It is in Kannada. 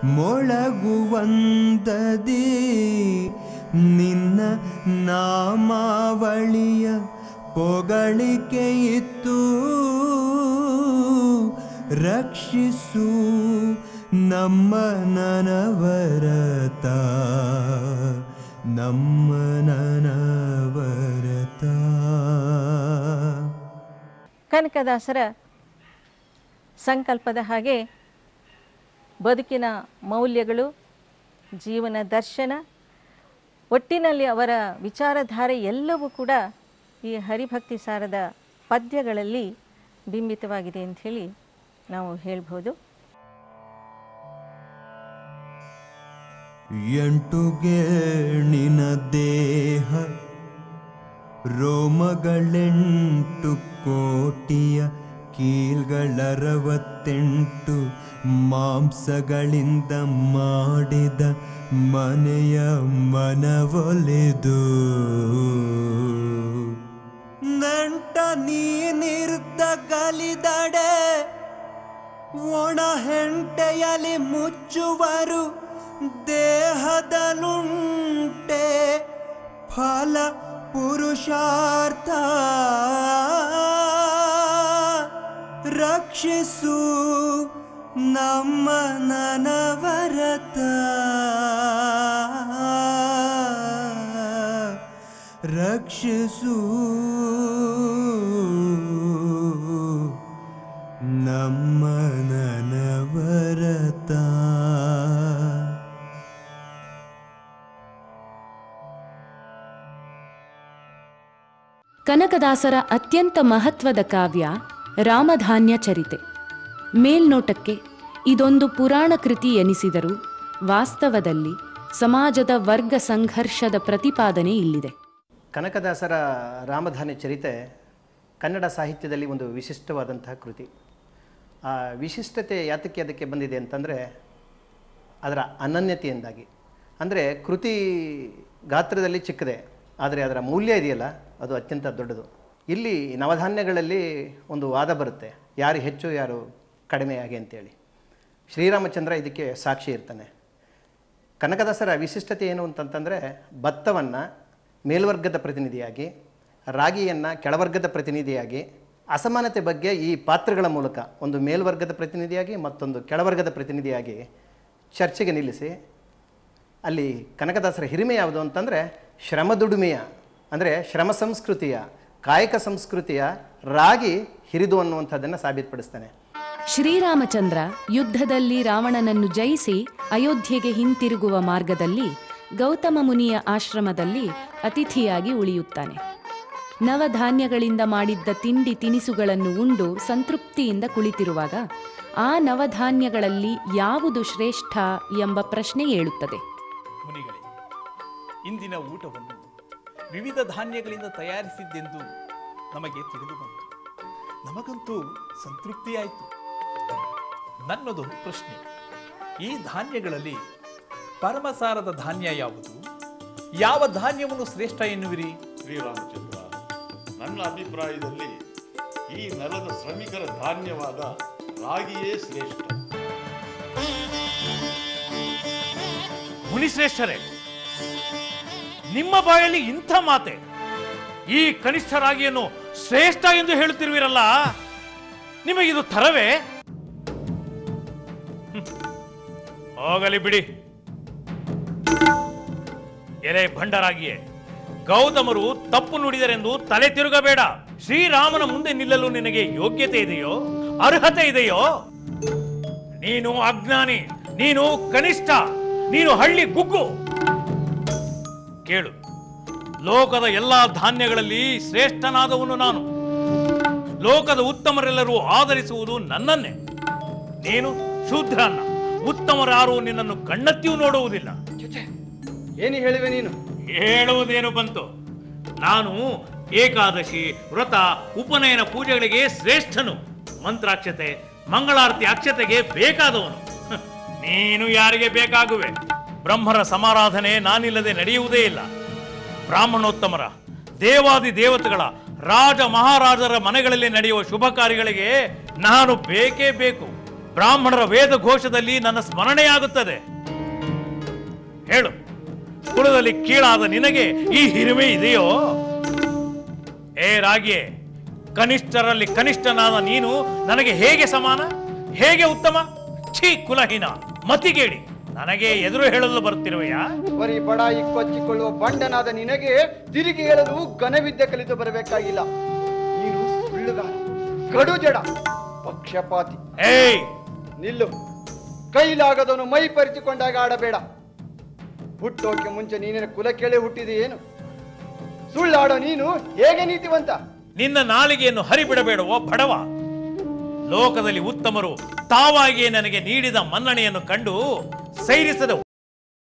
ಮೊಳಗುವಂದದಿ ನಿನ್ನ ನಾಮಾವಳಿಯ ಪೊಗಳಿಕೆ ಇತ್ತು ರಕ್ಷಿಸು ನಮ್ಮ ನನವರತ ನಮ್ಮ ನನವರತ ಕನಕದಾಸರ ಸಂಕಲ್ಪದ ಹಾಗೆ ಬದುಕಿನ ಮೌಲ್ಯಗಳು ಜೀವನ ದರ್ಶನ ಒಟ್ಟಿನಲ್ಲಿ ಅವರ ವಿಚಾರಧಾರೆ ಎಲ್ಲವೂ ಕೂಡ ಈ ಹರಿಭಕ್ತಿ ಸಾರದ ಪದ್ಯಗಳಲ್ಲಿ ಬಿಂಬಿತವಾಗಿದೆ ಅಂಥೇಳಿ ನಾವು ಹೇಳ್ಬೋದು ಎಂಟು ಗೇಣಿನ ದೇಹ ರೋಮಗಳೆಂಟು ಕೋಟಿಯ ಕೀಲ್ಗಳರವತ್ತೆಂಟು ಮಾಂಸಗಳಿಂದ ಮಾಡಿದ ಮನೆಯ ಮನವೊಲೆದು ನಂಟ ನೀನಿರ್ದ ಗಲಿದಡೆ ಒಣ ಹೆಂಟೆಯಲಿ ಮುಚ್ಚುವರು ದೇಹದಲುಂಟೆ ಫಲ ಪುರುಷಾರ್ಥ ರಕ್ಷಿಸು ನಮ್ಮ ನನವರತ ರಕ್ಷಿಸು ನಮ್ಮ ನನವರತ ಕನಕದಾಸರ ಅತ್ಯಂತ ಮಹತ್ವದ ಕಾವ್ಯ ರಾಮಧಾನ್ಯ ಚರಿತೆ ಮೇಲ್ನೋಟಕ್ಕೆ ಇದೊಂದು ಪುರಾಣ ಕೃತಿ ಎನಿಸಿದರೂ ವಾಸ್ತವದಲ್ಲಿ ಸಮಾಜದ ವರ್ಗ ಸಂಘರ್ಷದ ಪ್ರತಿಪಾದನೆ ಇಲ್ಲಿದೆ ಕನಕದಾಸರ ರಾಮಧಾನ್ಯ ಚರಿತೆ ಕನ್ನಡ ಸಾಹಿತ್ಯದಲ್ಲಿ ಒಂದು ವಿಶಿಷ್ಟವಾದಂತಹ ಕೃತಿ ಆ ವಿಶಿಷ್ಟತೆ ಯಾತಕ್ಕೆ ಅದಕ್ಕೆ ಬಂದಿದೆ ಅಂತಂದರೆ ಅದರ ಅನನ್ಯತೆಯಿಂದಾಗಿ ಅಂದರೆ ಕೃತಿ ಗಾತ್ರದಲ್ಲಿ ಚಿಕ್ಕದೆ ಆದರೆ ಅದರ ಮೂಲ್ಯ ಇದೆಯಲ್ಲ ಅದು ಅತ್ಯಂತ ದೊಡ್ಡದು ಇಲ್ಲಿ ನವಧಾನ್ಯಗಳಲ್ಲಿ ಒಂದು ವಾದ ಬರುತ್ತೆ ಯಾರು ಹೆಚ್ಚು ಯಾರು ಕಡಿಮೆ ಹಾಗೆ ಅಂತೇಳಿ ಶ್ರೀರಾಮಚಂದ್ರ ಇದಕ್ಕೆ ಸಾಕ್ಷಿ ಇರ್ತಾನೆ ಕನಕದಾಸರ ವಿಶಿಷ್ಟತೆ ಏನು ಅಂತಂತಂದರೆ ಭತ್ತವನ್ನು ಮೇಲ್ವರ್ಗದ ಪ್ರತಿನಿಧಿಯಾಗಿ ರಾಗಿಯನ್ನು ಕೆಳವರ್ಗದ ಪ್ರತಿನಿಧಿಯಾಗಿ ಅಸಮಾನತೆ ಬಗ್ಗೆ ಈ ಪಾತ್ರಗಳ ಮೂಲಕ ಒಂದು ಮೇಲ್ವರ್ಗದ ಪ್ರತಿನಿಧಿಯಾಗಿ ಮತ್ತೊಂದು ಕೆಳವರ್ಗದ ಪ್ರತಿನಿಧಿಯಾಗಿ ಚರ್ಚೆಗೆ ನಿಲ್ಲಿಸಿ ಅಲ್ಲಿ ಕನಕದಾಸರ ಹಿರಿಮೆ ಯಾವುದು ಅಂತಂದರೆ ಶ್ರಮದುಡಿಮೆಯ ಅಂದರೆ ಶ್ರಮ ಸಂಸ್ಕೃತಿಯ ಕಾಯಕ ಸಂಸ್ಕೃತಿಯ ರಾಗಿ ಹಿರಿದು ಅನ್ನುವಂಥದ್ದನ್ನು ಸಾಬೀತುಪಡಿಸ್ತಾನೆ ಶ್ರೀರಾಮಚಂದ್ರ ಯುದ್ಧದಲ್ಲಿ ರಾವಣನನ್ನು ಜಯಿಸಿ ಅಯೋಧ್ಯೆಗೆ ಹಿಂತಿರುಗುವ ಮಾರ್ಗದಲ್ಲಿ ಗೌತಮ ಮುನಿಯ ಆಶ್ರಮದಲ್ಲಿ ಅತಿಥಿಯಾಗಿ ಉಳಿಯುತ್ತಾನೆ ನವಧಾನ್ಯಗಳಿಂದ ಮಾಡಿದ್ದ ತಿಂಡಿ ತಿನಿಸುಗಳನ್ನು ಉಂಡು ಸಂತೃಪ್ತಿಯಿಂದ ಕುಳಿತಿರುವಾಗ ಆ ನವಧಾನ್ಯಗಳಲ್ಲಿ ಯಾವುದು ಶ್ರೇಷ್ಠ ಎಂಬ ಪ್ರಶ್ನೆ ಏಳುತ್ತದೆ ಮುನಿಗಳೇ ಇಂದಿನ ಊಟವನ್ನು ವಿವಿಧ ಧಾನ್ಯಗಳಿಂದ ತಯಾರಿಸಿದ್ದೆಂದು ನಮಗೆ ತಿಳಿದು ಬಂತು ನಮಗಂತೂ ಸಂತೃಪ್ತಿಯಾಯಿತು ನನ್ನದೊಂದು ಪ್ರಶ್ನೆ ಈ ಧಾನ್ಯಗಳಲ್ಲಿ ಪರಮಸಾರದ ಧಾನ್ಯ ಯಾವುದು ಯಾವ ಧಾನ್ಯವನ್ನು ಶ್ರೇಷ್ಠ ಎನ್ನುವಿರಿ ಶ್ರೀರಾಮಚಂದ್ರ ನನ್ನ ಅಭಿಪ್ರಾಯದಲ್ಲಿ ಈ ನೆಲದ ಶ್ರಮಿಕರ ಧಾನ್ಯವಾದ ರಾಗಿಯೇ ಶ್ರೇಷ್ಠ ಮುನಿಶ್ರೇಷ್ಠರೇ ನಿಮ್ಮ ಬಾಯಲ್ಲಿ ಇಂಥ ಮಾತೆ ಈ ಕನಿಷ್ಠ ರಾಗಿಯನ್ನು ಶ್ರೇಷ್ಠ ಎಂದು ಹೇಳುತ್ತಿರುವಿರಲ್ಲ ನಿಮಗಿದು ತರವೇ ಹ್ಮ್. ಹೋಗಲಿ ಬಿಡಿ ಎಲೆ ಭಂಡರಾಗಿಯೇ ಗೌತಮರು ತಪ್ಪು ನುಡಿದರೆಂದು ತಲೆ ತಿರುಗಬೇಡ ಶ್ರೀರಾಮನ ಮುಂದೆ ನಿಲ್ಲಲು ನಿನಗೆ ಯೋಗ್ಯತೆ ಇದೆಯೋ ಅರ್ಹತೆ ಇದೆಯೋ ನೀನು ಅಜ್ಞಾನಿ ನೀನು ಕನಿಷ್ಠ ನೀನು ಹಳ್ಳಿ ಗುಗ್ಗು ಕೇಳು ಲೋಕದ ಎಲ್ಲಾ ಧಾನ್ಯಗಳಲ್ಲಿ ಶ್ರೇಷ್ಠನಾದವನು ನಾನು ಲೋಕದ ಉತ್ತಮರೆಲ್ಲರೂ ಆದರಿಸುವುದು ನನ್ನನ್ನೇ ನೀನು ಶೂದ್ರನ್ನ ಉತ್ತಮರಾರು ನಿನ್ನನ್ನು ಕಣ್ಣೆತ್ತಿಯೂ ನೋಡುವುದಿಲ್ಲ ಏನು ಹೇಳಿವೆ ನೀನು ಹೇಳುವುದೇನು ಬಂತು ನಾನು ಏಕಾದಶಿ ವ್ರತ ಉಪನಯನ ಪೂಜೆಗಳಿಗೆ ಶ್ರೇಷ್ಠನು ಮಂತ್ರಾಕ್ಷತೆ ಮಂಗಳಾರತಿ ಅಕ್ಷತೆಗೆ ಬೇಕಾದವನು ಹ್, ನೀನು ಯಾರಿಗೆ ಬೇಕಾಗುವೆ ಬ್ರಹ್ಮರ ಸಮಾರಾಧನೆ ನಾನಿಲ್ಲದೆ ನಡೆಯುವುದೇ ಇಲ್ಲ ಬ್ರಾಹ್ಮಣೋತ್ತಮರ ದೇವಾದಿ ದೇವತೆಗಳ ರಾಜ ಮಹಾರಾಜರ ಮನೆಗಳಲ್ಲಿ ನಡೆಯುವ ಶುಭ ಕಾರ್ಯಗಳಿಗೆ ನಾನು ಬೇಕೇ ಬೇಕು ಬ್ರಾಹ್ಮಣರ ವೇದ ಘೋಷದಲ್ಲಿ ನನ್ನ ಸ್ಮರಣೆಯಾಗುತ್ತದೆ ಹೇಳು ಕುಲದಲ್ಲಿ ಕೀಳಾದ ನಿನಗೆ ಈ ಹಿರಿಮೆ ಇದೆಯೋ ಏ ರಾಗಿಯೇ ಕನಿಷ್ಠರಲ್ಲಿ ಕನಿಷ್ಠನಾದ ನೀನು ನನಗೆ ಹೇಗೆ ಸಮಾನ ಹೇಗೆ ಉತ್ತಮ ಛೀ ಕುಲಹೀನ ಮತಿಗೇಡಿ ನನಗೆ ಎದುರು ಹೇಳಲು ಬರುತ್ತಿರುವೆಯಾ ಬರೀ ಬಡಾಯಿ ಕೊಚ್ಚಿಕೊಳ್ಳುವ ಬಂಡನಾದ ನಿನಗೆ ತಿರುಗಿ ಹೇಳಲು ಘನವಿದ್ಯೆ ಕಲಿತು ಬರಬೇಕಾಗಿಲ್ಲ ನೀನು ಸುಳ್ಳುಗಾರ ಕಡು ಜಡ ಪಕ್ಷಪಾತಿ ಏಯ್ ನಿಲ್ಲು ಕೈಲಾಗದವನು ಮೈ ಪರಿಚಿಕೊಂಡಾಗ ಆಡಬೇಡ ಹುಟ್ಟೋಕೆ ಮುಂಚೆ ನೀನಿನ ಕುಲ ಕೇಳಿ ಹುಟ್ಟಿದೆ ಏನು ಸುಳ್ಳಾಡೋ ನೀನು ಹೇಗೆ ನೀತಿವಂತ ನಿನ್ನ ನಾಲಿಗೆಯನ್ನು ಹರಿಬಿಡಬೇಡವೋ ಬಡವ ಲೋಕದಲ್ಲಿ ಉತ್ತಮರು ತಾವಾಗಿಯೇ ನನಗೆ ನೀಡಿದ ಮನ್ನಣೆಯನ್ನು ಕಂಡು ಸೈರಿಸದೆ